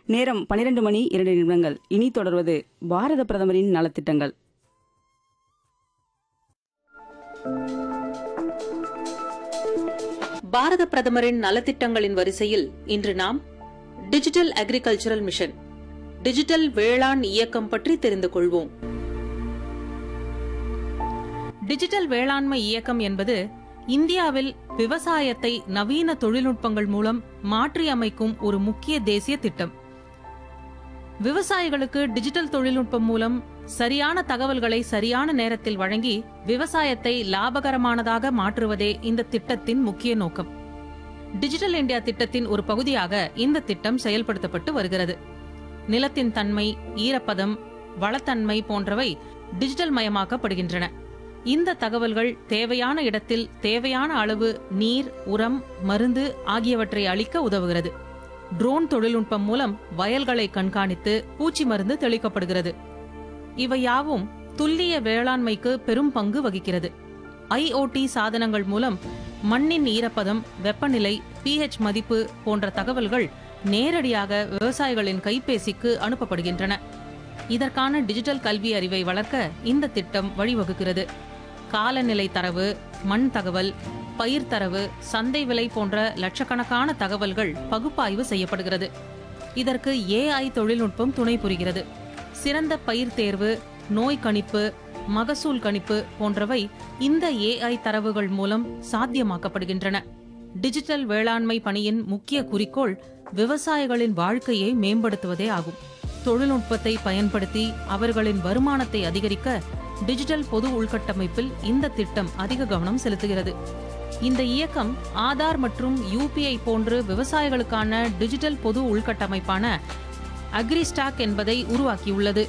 நேரம் பன்னிரண்டு மணி இரண்டு நிமிடங்கள் இனி தொடர்வது பாரத பிரதமரின் நலத்திட்டங்கள் பாரத பிரதமரின் நலத்திட்டங்களின் வரிசையில் இன்று நாம் டிஜிட்டல் அக்ரிகல்ச்சரல் மிஷன் டிஜிட்டல் வேளாண் இயக்கம் பற்றி தெரிந்து கொள்வோம் டிஜிட்டல் வேளாண்மை இயக்கம் என்பது இந்தியாவில் விவசாயத்தை நவீன தொழில்நுட்பங்கள் மூலம் மாற்றியமைக்கும் ஒரு முக்கிய தேசிய திட்டம் விவசாயிகளுக்கு டிஜிட்டல் தொழில்நுட்பம் மூலம் சரியான தகவல்களை சரியான நேரத்தில் வழங்கி விவசாயத்தை லாபகரமானதாக மாற்றுவதே இந்த திட்டத்தின் முக்கிய நோக்கம் டிஜிட்டல் இந்தியா திட்டத்தின் ஒரு பகுதியாக இந்த திட்டம் செயல்படுத்தப்பட்டு வருகிறது நிலத்தின் தன்மை ஈரப்பதம் வளத்தன்மை போன்றவை டிஜிட்டல் மயமாக்கப்படுகின்றன இந்த தகவல்கள் தேவையான இடத்தில் தேவையான அளவு நீர் உரம் மருந்து ஆகியவற்றை அளிக்க உதவுகிறது ட்ரோன் தொழில்நுட்பம் மூலம் வயல்களை கண்காணித்து பூச்சி மருந்து தெளிக்கப்படுகிறது இவை யாவும் துல்லிய வேளாண்மைக்கு பெரும் பங்கு வகிக்கிறது ஐஓடி சாதனங்கள் மூலம் மண்ணின் ஈரப்பதம் வெப்பநிலை பிஹெச் மதிப்பு போன்ற தகவல்கள் நேரடியாக விவசாயிகளின் கைபேசிக்கு அனுப்பப்படுகின்றன இதற்கான டிஜிட்டல் கல்வி அறிவை வளர்க்க இந்த திட்டம் வழிவகுக்கிறது காலநிலை தரவு மண் தகவல் பயிர் தரவு சந்தை விலை போன்ற லட்சக்கணக்கான தகவல்கள் பகுப்பாய்வு செய்யப்படுகிறது இதற்கு ஏஐ தொழில்நுட்பம் துணை புரிகிறது சிறந்த பயிர் தேர்வு நோய் கணிப்பு மகசூல் கணிப்பு போன்றவை இந்த ஏஐ தரவுகள் மூலம் சாத்தியமாக்கப்படுகின்றன டிஜிட்டல் வேளாண்மை பணியின் முக்கிய குறிக்கோள் விவசாயிகளின் வாழ்க்கையை மேம்படுத்துவதே ஆகும் தொழில்நுட்பத்தை பயன்படுத்தி அவர்களின் வருமானத்தை அதிகரிக்க டிஜிட்டல் பொது உள்கட்டமைப்பில் இந்த திட்டம் அதிக கவனம் செலுத்துகிறது இந்த இயக்கம் ஆதார் மற்றும் யூபிஐ போன்று விவசாயிகளுக்கான டிஜிட்டல் பொது உள்கட்டமைப்பான அக்ரிஸ்டாக் என்பதை உருவாக்கியுள்ளது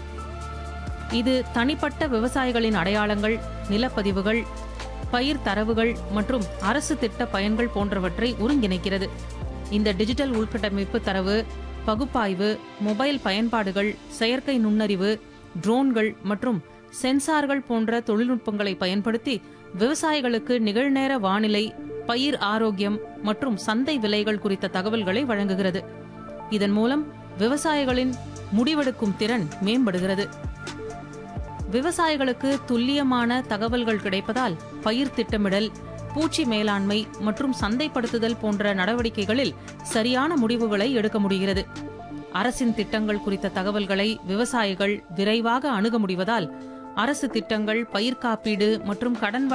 இது தனிப்பட்ட விவசாயிகளின் அடையாளங்கள் நிலப்பதிவுகள் பயிர் தரவுகள் மற்றும் அரசு திட்ட பயன்கள் போன்றவற்றை ஒருங்கிணைக்கிறது இந்த டிஜிட்டல் உள்கட்டமைப்பு தரவு பகுப்பாய்வு மொபைல் பயன்பாடுகள் செயற்கை நுண்ணறிவு ட்ரோன்கள் மற்றும் சென்சார்கள் போன்ற தொழில்நுட்பங்களை பயன்படுத்தி விவசாயிகளுக்கு நிகழ்நேர வானிலை பயிர் ஆரோக்கியம் மற்றும் சந்தை விலைகள் குறித்த தகவல்களை வழங்குகிறது இதன் மூலம் விவசாயிகளின் முடிவெடுக்கும் திறன் மேம்படுகிறது விவசாயிகளுக்கு துல்லியமான தகவல்கள் கிடைப்பதால் பயிர் திட்டமிடல் பூச்சி மேலாண்மை மற்றும் சந்தைப்படுத்துதல் போன்ற நடவடிக்கைகளில் சரியான முடிவுகளை எடுக்க முடிகிறது அரசின் திட்டங்கள் குறித்த தகவல்களை விவசாயிகள் விரைவாக அணுக முடிவதால் அரசு திட்டங்கள் பயிர் காப்பீடு மற்றும் கடன்